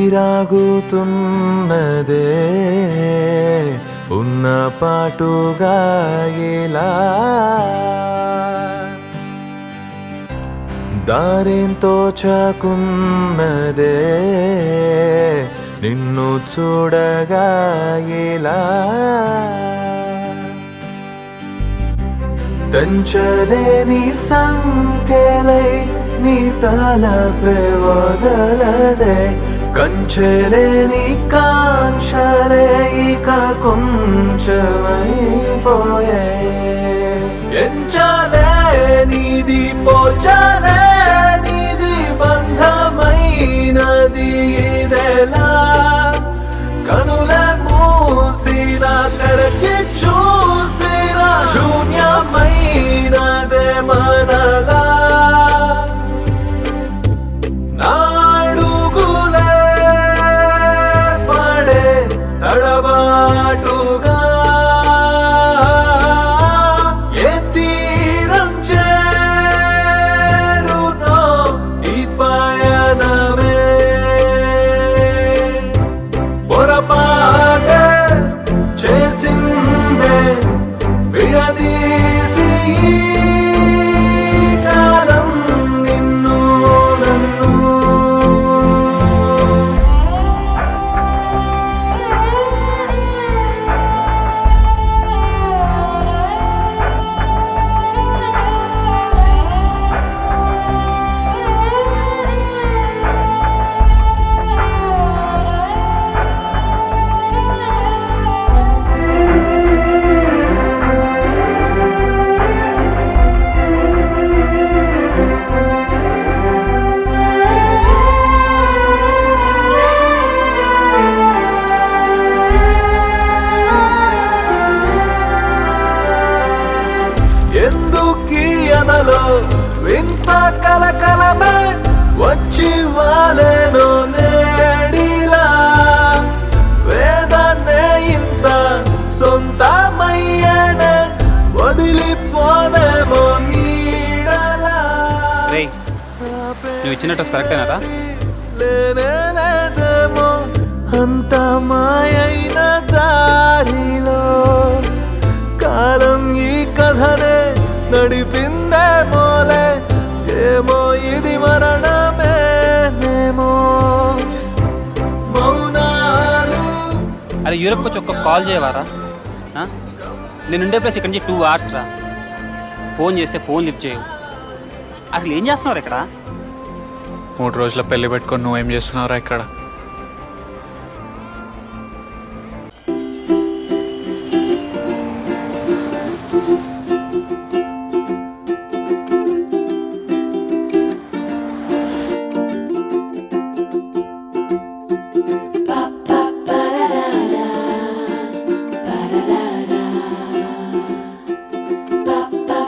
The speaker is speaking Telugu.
ఊపిరాగుతున్నదే ఉన్న పాటుగా ఇలా దారేంతో చాకున్నదే నిన్ను చూడగా ఇలా తంచలేని సంఖ్యలై నీ తలపే వదలదే కంచెలేని కాంక్షలే ఇక కొంచెమైపోయే ఎంచాలే నీది పోల్చాలే నీది బంధమైనది ఇదెలా కనుల మూసిన తెరచి చూసిన శూన్యమైనదే మనలా నాడుగులే పడే తడబాటుగా ఏ తీరం చేరునో ఈ పయనమే పొరపాటే చేసిందే విడదీసి ఈ కాలం నిన్ను నన్ను ఎందుకీ అనలో వింత కలకలమే వచ్చి వాలేనో నేడిలా వేదాన్నే ఇంత సొంతమయ్యేనే వదిలిపోదేమో నీడలా రేయ్ నువ్వు ఇచ్చిన డ్రెస్ కరెక్టేనారా లేనే లేదేమో అంత మాయైన దారిలో కాలం ఈ కథనే నడిపిందేమోలే ఏమో ఇది మరణమేనేమో మౌనాలు అరే యూరప్ వచ్చి ఒక్క కాల్ చేయవారా ఆ? నేను ఉండే ప్లేస్ ఇక్కడి నుంచి టూ అవర్స్ రా ఫోన్ చేస్తే ఫోన్ లిఫ్ట్ చేయవు అసలు ఏం చేస్తున్నారు ఇక్కడ మూడు రోజుల పెళ్లి పెట్టుకొని నువ్వేం చేస్తున్నావురా ఇక్కడ